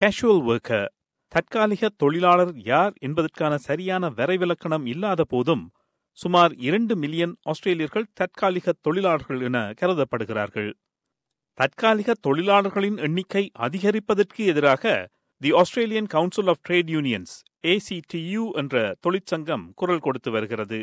Casual worker தற்காலிக தொழிலாளர் யார் என்பதற்கான சரியான வரைவிலக்கணம் இல்லாத போதும் சுமார் இரண்டு மில்லியன் ஆஸ்திரேலியர்கள் தற்காலிக தொழிலாளர்கள் என கருதப்படுகிறார்கள் தற்காலிக தொழிலாளர்களின் எண்ணிக்கை அதிகரிப்பதற்கு எதிராக the Australian council of trade unions A C T U என்ற தொழிற்சங்கம் குரல் கொடுத்து வருகிறது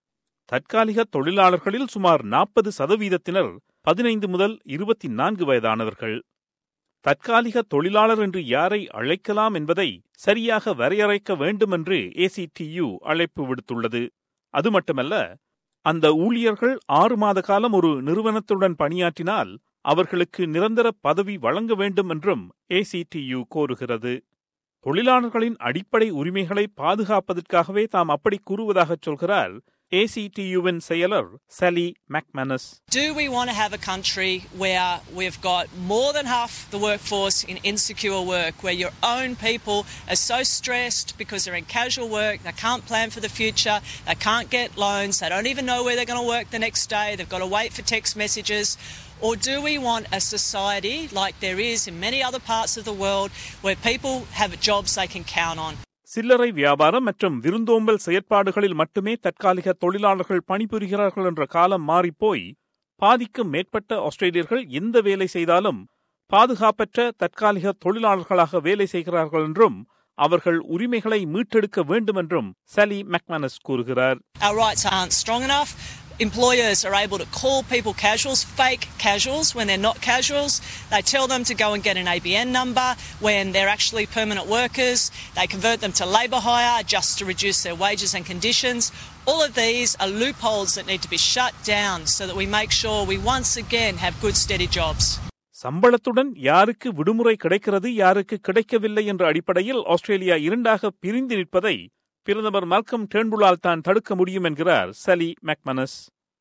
தற்காலிக தொழிலாளர்களில் சுமார் நாற்பது சதவீதத்தினர் பதினைந்து முதல் இருபத்தி நான்கு வயதானவர்கள் தற்காலிக தொழிலாளர் என்று யாரை அழைக்கலாம் என்பதை சரியாக வரையறைக்க வேண்டும் என்று ஏசிடியு அழைப்பு விடுத்துள்ளது அது மட்டுமல்ல அந்த ஊழியர்கள் ஆறு மாத காலம் ஒரு நிறுவனத்துடன் பணியாற்றினால் அவர்களுக்கு நிரந்தர பதவி வழங்க வேண்டும் என்றும் ஏசிடியு கோருகிறது தொழிலாளர்களின் அடிப்படை உரிமைகளை பாதுகாப்பதற்காகவே தாம் அப்படி கூறுவதாகச் சொல்கிறார் ஏசிடியுவின் செயலர் சலி மேக்மனஸ் Do we want to have a country where we've got more than half the workforce in insecure work, where your own people are so stressed because they're in casual work, they can't plan for the future, they can't get loans, they don't even know where they're going to work the next day, they've got to wait for text messages? Or do we want a society like there is in many other parts of the world where people have jobs they can count on? சில்லறை வியாபாரம் மற்றும் விருந்தோம்பல் செயற்பாடுகளில் மட்டுமே தற்காலிக தொழிலாளர்கள் பணிபுரிகிறார்கள் என்ற காலம் மாறிப்போய் பாதிக்கும் மேற்பட்ட ஆஸ்திரேலியர்கள் எந்த வேலை செய்தாலும் பாதுகாப்பற்ற தற்காலிக தொழிலாளர்களாக வேலை செய்கிறார்கள் என்றும் அவர்கள் உரிமைகளை மீட்டெடுக்க வேண்டும் என்றும் சலி மேக்மனஸ் கூறுகிறார் Our rights aren't strong enough. Employers are able to call people casuals, fake casuals, when they're not casuals. They tell them to go and get an ABN number when they're actually permanent workers. They convert them to labour hire just to reduce their wages and conditions. All of these are loopholes that need to be shut down so that we make sure we once again have good, steady jobs. சம்பளத்துடன் யாருக்கு விடுமுறை கிடைக்கிறது யாருக்கு கிடைக்கவில்லை என்ற அடிப்படையில் Australia இரண்டாக பிரிந்து நிற்பதை பிரதமர் மல்கம் டேர்ன்புலால் தான் தடுக்க முடியும் என்கிறார் சலி மேக்மனஸ்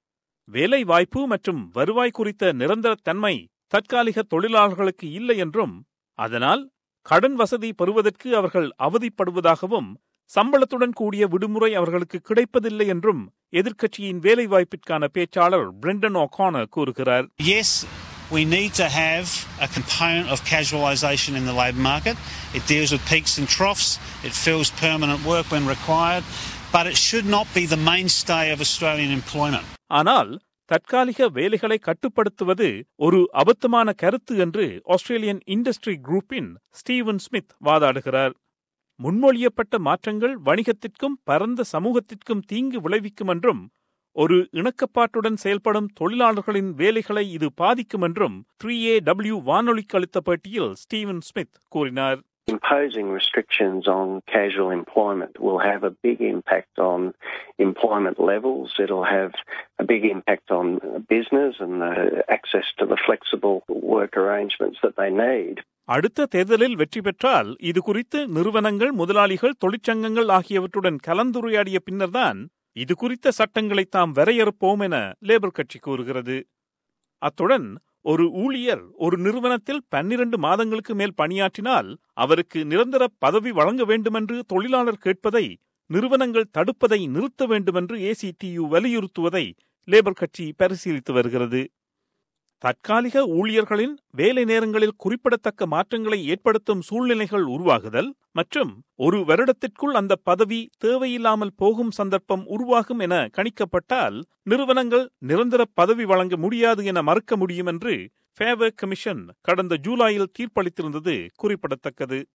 வேலை வாய்ப்பு மற்றும் வருவாய் குறித்த நிரந்தர தன்மை தற்காலிக தொழிலாளர்களுக்கு இல்லை என்றும் அதனால் கடன் வசதி பெறுவதற்கு அவர்கள் அவதிப்படுவதாகவும் சம்பளத்துடன் கூடிய விடுமுறை அவர்களுக்கு கிடைப்பதில்லை என்றும் எதிர்க்கட்சியின் வேலைவாய்ப்பிற்கான பேச்சாளர் பிரெண்டன் ஒகானர் கூறுகிறார் Yes, we need to have a component of casualisation in the labour market. It deals with peaks and troughs, it fills permanent work when required, but it should not be the mainstay of Australian employment. ஆனால் தற்காலிக வேலைகளை கட்டுப்படுத்துவது ஒரு அபத்தமான கருத்து என்று Australian industry குரூப்பின் Steven Smith வாதாடுகிறார் முன்மொழியப்பட்ட மாற்றங்கள் வணிகத்திற்கும் பரந்த சமூகத்திற்கும் தீங்கு விளைவிக்கும் என்றும் ஒரு இணக்கப்பாட்டுடன் செயல்படும் தொழிலாளர்களின் வேலைகளை இது பாதிக்கும் என்றும் த்ரீ ஏ டபிள்யூ வானொலிக்கு அளித்த பேட்டியில் ஸ்டீவன் ஸ்மித் கூறினார் Imposing restrictions on casual employment will have a big impact on employment levels. It'll have a big impact on business and the access to the flexible work arrangements that they need. அடுத்த தேர்தலில் வெற்றி பெற்றால் இது குறித்து நிறுவனங்கள் முதலாளிகள் தொழிற்சங்கங்கள் ஆகியவற்றுடன் கலந்துரையாடிய பின்னர்தான் இது குறித்த சட்டங்களை தாம் வரையறுப்போம் என லேபர் கட்சி கூறுகிறது அத்துடன் ஒரு ஊழியர் ஒரு நிறுவனத்தில் பன்னிரண்டு மாதங்களுக்கு மேல் பணியாற்றினால் அவருக்கு நிரந்தர பதவி வழங்க வேண்டுமென்று தொழிலாளர் கேட்பதை நிறுவனங்கள் தடுப்பதை நிறுத்த வேண்டுமென்று ஏசிடியு வலியுறுத்துவதை லேபர் கட்சி பரிசீலித்து வருகிறது தற்காலிக ஊழியர்களின் வேலை நேரங்களில் குறிப்பிடத்தக்க மாற்றங்களை ஏற்படுத்தும் சூழ்நிலைகள் உருவாகுதல் மற்றும் ஒரு வருடத்திற்குள் அந்த பதவி தேவையில்லாமல் போகும் சந்தர்ப்பம் உருவாகும் என கணிக்கப்பட்டால் நிறுவனங்கள் நிரந்தர பதவி வழங்க முடியாது என மறுக்க முடியும் என்று ஃபேவர் கமிஷன் கடந்த ஜூலையில் தீர்ப்பளித்திருந்தது குறிப்பிடத்தக்கது